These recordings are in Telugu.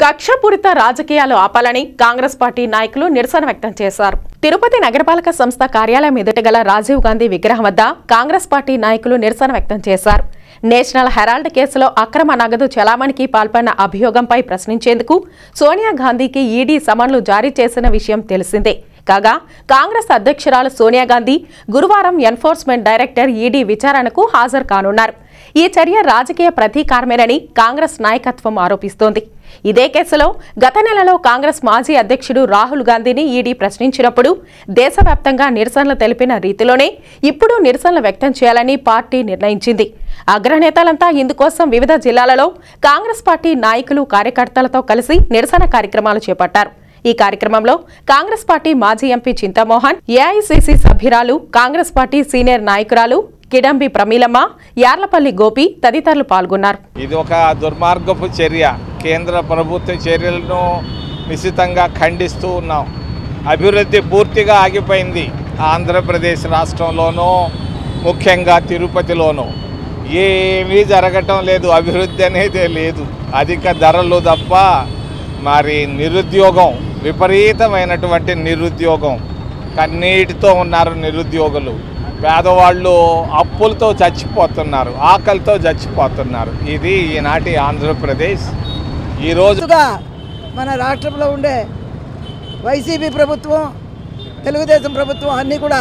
కక్షపూరిత రాజకీయాలు ఆపాలని కాంగ్రెస్ పార్టీ నాయకులు నిరసన వ్యక్తం చేశారు తిరుపతి నగరపాలక సంస్థ కార్యాలయం ఎదుట గల రాజీవ్ గాంధీ విగ్రహం వద్ద కాంగ్రెస్ పార్టీ నాయకులు నిరసన వ్యక్తం చేశారు నేషనల్ హెరాల్డ్ కేసులో అక్రమ నగదు చలామణికి పాల్పడిన అభియోగంపై ప్రశ్నించేందుకు సోనియా గాంధీకి ఈడీ సమన్లు జారీ చేసిన విషయం తెలిసిందే కాగా కాంగ్రెస్ అధ్యక్షురాలు సోనియా గాంధీ గురువారం ఎన్ఫోర్స్మెంట్ డైరెక్టర్ ఈడీ విచారణకు హాజరు కానున్నారు ఈ చర్య రాజకీయ ప్రతీకారమేనని కాంగ్రెస్ నాయకత్వం ఆరోపిస్తోంది ఇదే కేసులో గత నెలలో కాంగ్రెస్ మాజీ అధ్యక్షుడు రాహుల్ గాంధీని ఈడీ ప్రశ్నించినప్పుడు దేశవ్యాప్తంగా నిరసనలు తెలిపిన రీతిలోనే ఇప్పుడు నిరసనలు వ్యక్తం చేయాలని పార్టీ నిర్ణయించింది అగ్రనేతలంతా ఇందుకోసం వివిధ జిల్లాలలో కాంగ్రెస్ పార్టీ నాయకులు కార్యకర్తలతో కలిసి నిరసన కార్యక్రమాలు చేపట్టారు ఈ కార్యక్రమంలో కాంగ్రెస్ పార్టీ మాజీ ఎంపీ చింతమోహన్ ఏఐసిసి సభ్యురాలు కాంగ్రెస్ పార్టీ సీనియర్ నాయకురాలు కిడంబి ప్రమీలమ్మ యార్లపల్లి గోపి తదితరులు పాల్గొన్నారు ఇది ఒక దుర్మార్గపు చర్య కేంద్ర ప్రభుత్వ చర్యలను నిశితంగా ఖండిస్తూ ఉన్నాం అభివృద్ధి పూర్తిగా ఆగిపోయింది ఆంధ్రప్రదేశ్ రాష్ట్రంలోనూ ముఖ్యంగా తిరుపతిలోనూ ఏమీ జరగటం లేదు అభివృద్ధి అనేదే లేదు అధిక ధరలు తప్ప మరి నిరుద్యోగం విపరీతమైనటువంటి నిరుద్యోగం కన్నీటితో ఉన్నారు నిరుద్యోగులు పేదవాళ్ళు అప్పులతో చచ్చిపోతున్నారు ఆకలితో చచ్చిపోతున్నారు ఇది ఈనాటి ఆంధ్రప్రదేశ్ ఈరోజు ముందుగా మన రాష్ట్రంలో ఉండే వైసీపీ ప్రభుత్వం తెలుగుదేశం ప్రభుత్వం అన్నీ కూడా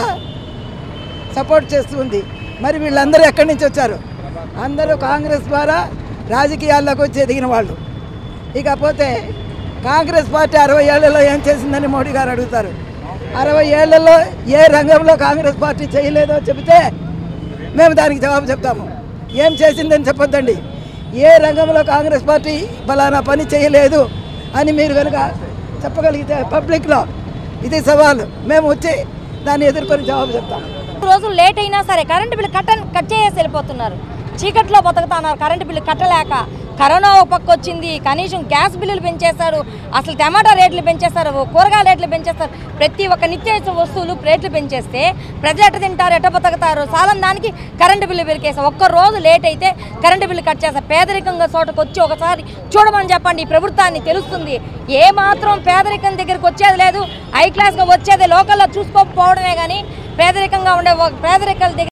సపోర్ట్ చేస్తుంది మరి వీళ్ళందరూ ఎక్కడి నుంచి వచ్చారు అందరూ కాంగ్రెస్ ద్వారా రాజకీయాల్లోకి వచ్చి ఎదిగిన వాళ్ళు ఇకపోతే కాంగ్రెస్ పార్టీ అరవై ఏళ్లలో ఏం చేసిందని మోడీ గారు అడుగుతారు అరవై ఏళ్లలో ఏ రంగంలో కాంగ్రెస్ పార్టీ చేయలేదో చెబితే మేము దానికి జవాబు చెప్తాము ఏం చేసిందని చెప్పొద్దండి ఏ రంగంలో కాంగ్రెస్ పార్టీ బలానా పని చేయలేదు అని మీరు కనుక చెప్పగలిగితే పబ్లిక్లో ఇది సవాలు మేము వచ్చి దాన్ని ఎదుర్కొని జవాబు చెప్తాం రోజులు లేట్ అయినా సరే కరెంటు బిల్లు కట్ట కట్ చేసి వెళ్ళిపోతున్నారు చీకట్లో బతుకుతున్నారు కరెంటు బిల్లు కట్టలేక కరోనా ఒక పక్క వచ్చింది కనీసం గ్యాస్ బిల్లులు పెంచేశారు అసలు టమాటా రేట్లు పెంచేస్తారు కూరగాయల రేట్లు పెంచేస్తారు ప్రతి ఒక్క నిత్యావసర వస్తువులు రేట్లు పెంచేస్తే ప్రజలు ఎట్ట తింటారు ఎట్ట బతుకుతారు సాలం దానికి కరెంటు బిల్లు పెరికేస్తారు ఒక్క రోజు లేట్ అయితే కరెంటు బిల్లు కట్ చేస్తారు పేదరికంగా చోటకు వచ్చి ఒకసారి చూడమని చెప్పండి ఈ ప్రభుత్వాన్ని తెలుస్తుంది ఏ మాత్రం పేదరికం దగ్గరికి వచ్చేది లేదు హై క్లాస్గా వచ్చేది లోకల్లో చూసుకోకపోవడమే కానీ పేదరికంగా ఉండే ఒక- పేదరికాల దగ్గర